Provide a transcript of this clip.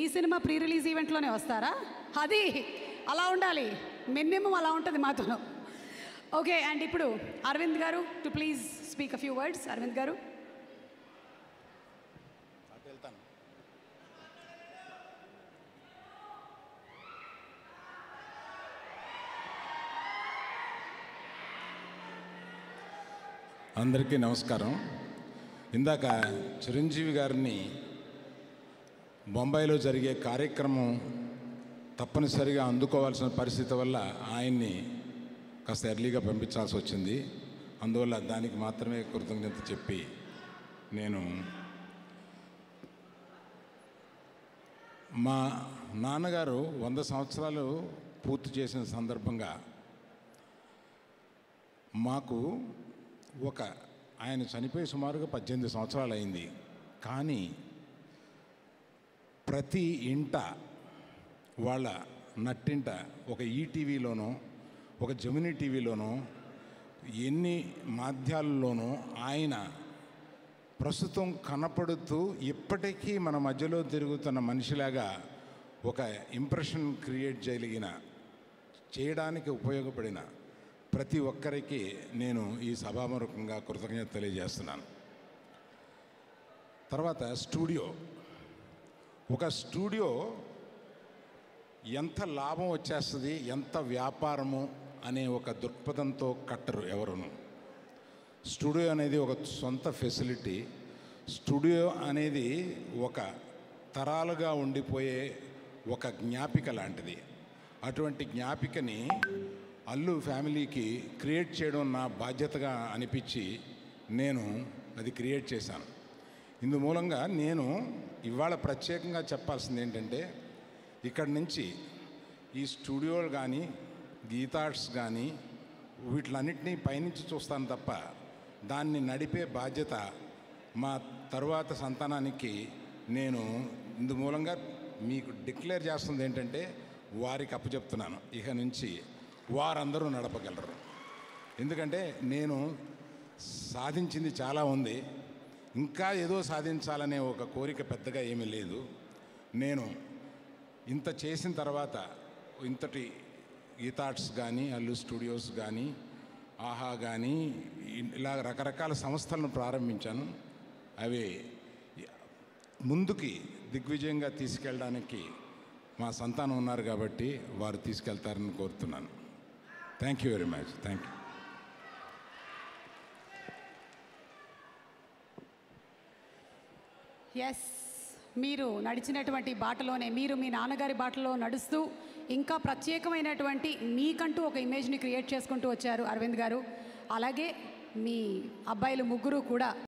మీ cinema pre release ఈవెంట్లోనే వస్తారా అది అలా ఉండాలి మినిమం అలా ఉంటుంది మాతో ఓకే అండ్ ఇప్పుడు Aravind garu to please speak a few words Aravind garu వెళ్తాను అందరికీ నమస్కారం ఇందాక చిరంజీవి గారిని బొంబాయిలో జరిగే కార్యక్రమం తప్పనిసరిగా అందుకోవాల్సిన పరిస్థితి వల్ల ఆయన్ని కాస్త ఎర్లీగా పంపించాల్సి వచ్చింది అందువల్ల దానికి మాత్రమే కృతజ్ఞత చెప్పి నేను మా నాన్నగారు వంద సంవత్సరాలు పూర్తి చేసిన సందర్భంగా మాకు ఒక ఆయన చనిపోయి సుమారుగా పద్దెనిమిది సంవత్సరాలు అయింది కానీ ప్రతి ఇంట వాళ్ళ నట్టింట ఒక ఈటీవీలోనో ఒక జమినీ టీవీలోనో ఎన్ని మాధ్యాలలోనో ఆయన ప్రస్తుతం కనపడుతూ ఇప్పటికీ మన మధ్యలో తిరుగుతున్న మనిషిలాగా ఒక ఇంప్రెషన్ క్రియేట్ చేయగలిగిన చేయడానికి ఉపయోగపడిన ప్రతి ఒక్కరికి నేను ఈ సభాముఖంగా కృతజ్ఞత తెలియజేస్తున్నాను తర్వాత స్టూడియో ఒక స్టూడియో ఎంత లాభం వచ్చేస్తుంది ఎంత వ్యాపారము అనే ఒక దృక్పథంతో కట్టరు ఎవరును స్టూడియో అనేది ఒక సొంత ఫెసిలిటీ స్టూడియో అనేది ఒక తరాలుగా ఉండిపోయే ఒక జ్ఞాపిక లాంటిది అటువంటి జ్ఞాపికని అల్లు ఫ్యామిలీకి క్రియేట్ చేయడం నా బాధ్యతగా అనిపించి నేను అది క్రియేట్ చేశాను ఇందు మూలంగా నేను ఇవాళ ప్రత్యేకంగా చెప్పాల్సింది ఏంటంటే ఇక్కడి నుంచి ఈ స్టూడియోలు కానీ గీతార్ట్స్ కానీ వీటిలన్నింటినీ పైనుంచి చూస్తాను తప్ప దాన్ని నడిపే బాధ్యత మా తరువాత సంతానానికి నేను ఇందు మూలంగా మీకు డిక్లేర్ చేస్తుంది ఏంటంటే వారికి అప్పచెప్తున్నాను ఇక నుంచి వారందరూ నడపగలరు ఎందుకంటే నేను సాధించింది చాలా ఉంది ఇంకా ఏదో సాధించాలనే ఒక కోరిక పెద్దగా ఏమీ లేదు నేను ఇంత చేసిన తర్వాత ఇంతటి గీతార్ట్స్ కానీ అల్లు స్టూడియోస్ కానీ ఆహా కానీ ఇలా రకరకాల సంస్థలను ప్రారంభించాను అవి ముందుకి దిగ్విజయంగా తీసుకెళ్ళడానికి మా సంతానం ఉన్నారు కాబట్టి వారు తీసుకెళ్తారని కోరుతున్నాను thank you very much thank you yes మీరు నడిచినటువంటి బాటలోనే మీరు మీ నాన్నగారి బాటలో నడుస్తూ ఇంకా ప్రత్యేకమైనటువంటి మీకంటూ ఒక ఇమేజ్ని క్రియేట్ చేసుకుంటూ వచ్చారు అరవింద్ గారు అలాగే మీ అబ్బాయిలు ముగ్గురు కూడా